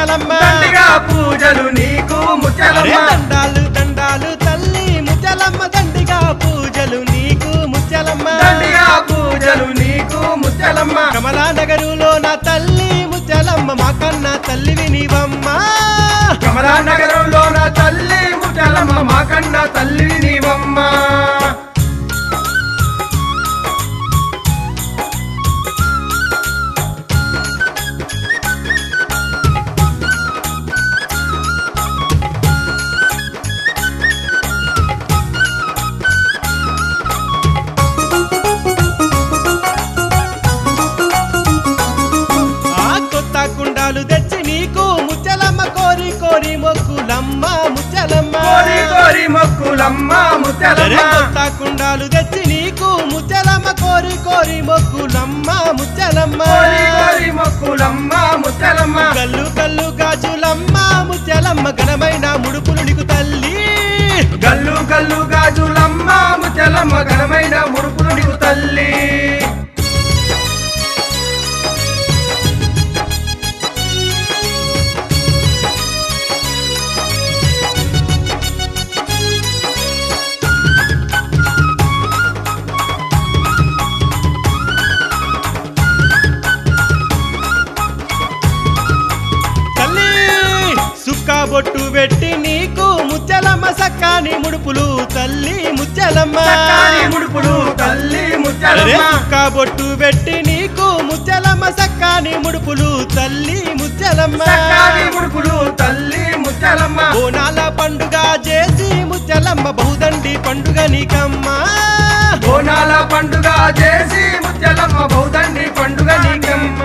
ముచ్చలమ్మ దండిగా పూజలు నీకు అరే ముచ్చలమ్మ దండాలు దండాలు తల్లి ముచ్చలమ్మ దండిగా పూజలు నీకు ముచ్చలమ్మ దండిగా పూజలు నీకు ముచ్చలమ్మ కమలా నగరులో నా తల్లి ముచ్చలమ్మ మా కన్న తల్లివి నీవమ్మ కమలా నగరంలో నా తల్లి ముచ్చలమ్మ మా కన్న తల్లి నీవమ్మ ఆ కొత్త కుండాలు తెచ్చి నీకు ముచ్చలమ్మ కోరి కోరి మొక్కులమ్మ ముచ్చలమ్మ కోరి కోరి మొక్కులమ్మ అరే ముచ్చలమ్మ కొత్త కుండాలు తెచ్చి నీకు ముచ్చలమ్మ కోరి కోరి మొక్కులమ్మ ముచ్చలమ్మ కోరి కోరి మొక్కులమ్మ ముచ్చలమ్మ కల్లు కల్లు గాజులమ్మ ముచ్చలమ్మ ఘనమైన ముడుపులు నీకు తల్లి గల్లు గల్లు గాజులమ్మ ముచ్చలమ్మ ఘనమైన ముడుపులు నీకు తల్లి తల్లి సుక్క బొట్టు పెట్టి నీకు ముచ్చలమ్మ సక్కాని ముడుపులు తల్లి ముచ్చలమ్మ చక్కని ముడుపులు తల్లి అరే ముచ్చలమ్మ సుక్క బొట్టు పెట్టి నీకు ముచ్చలమ్మ సక్కాని ముడుపులు తల్లి ముచ్చలమ్మ చక్కని ముడుపులు తల్లి ముచ్చలమ్మ బోనాల పండుగ చేసి ముచ్చలమ్మ బహుదండి పండుగ నీకమ్మా బోనాల పండుగ చేసి ముచ్చలమ్మ బౌదండి పండుగ నీకమ్మ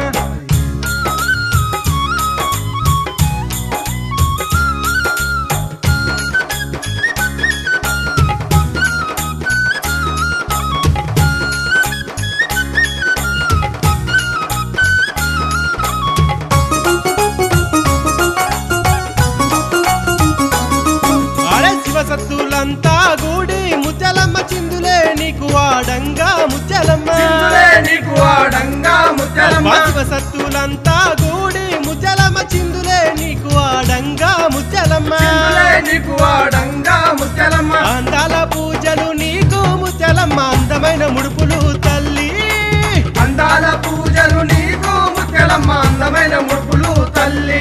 అరే శివసత్తులంతా గూడి ముచ్చలమ్మ చిందులే నీకు వాడంగా ముచ్చలమ్మ చిందులే నీకు ఆడంగా ముచ్చలమ్మ అబ్బా శివసత్తులంతా గూడి ముచ్చలమ్మ చిందులే నీకు వాడంగా ముచ్చలమ్మ చిందులే నీకు ఆడంగా ముచ్చలమ్మ అందాల పూజలు నీకు ముచ్చలమ్మ అందమైన ముడుపులు తల్లి అందాల పూజలు నీకు ముచ్చలమ్మ అందమైన ముడుపులు తల్లి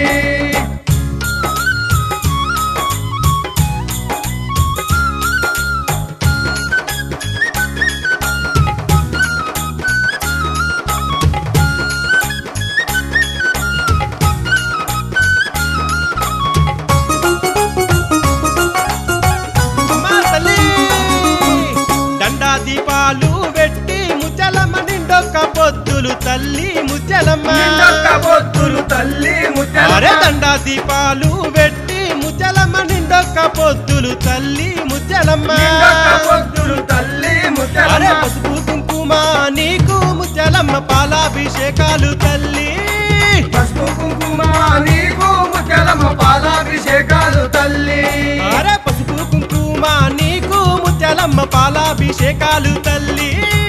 అమ్మా తల్లి దండా దీపాలు పెట్టి ముచ్చలమ్మ నిండొక్క పొద్దులు తల్లి ముచ్చలమ్మ నిండొక్క పొద్దులు తల్లి అరే ముచ్చలమ్మ దండా దీపాలు పెట్టి ముచ్చలమ్మ నిండొక్క పొద్దులు తల్లి ముచ్చలమ్మ నిండొక్క పొద్దులు తల్లి అరే ముచ్చలమ్మ పసుపు కుంకుమ నీకు ముచ్చలమ్మ పాలాభిషేకాలు తల్లి పసుపు కుంకుమ నీకు ముచ్చలమ్మ పాలాభిషేకాలు తల్లి అరే పసుపు కుంకుమ నీకు ముచ్చలమ్మ పాలాభిషేకాలు తల్లి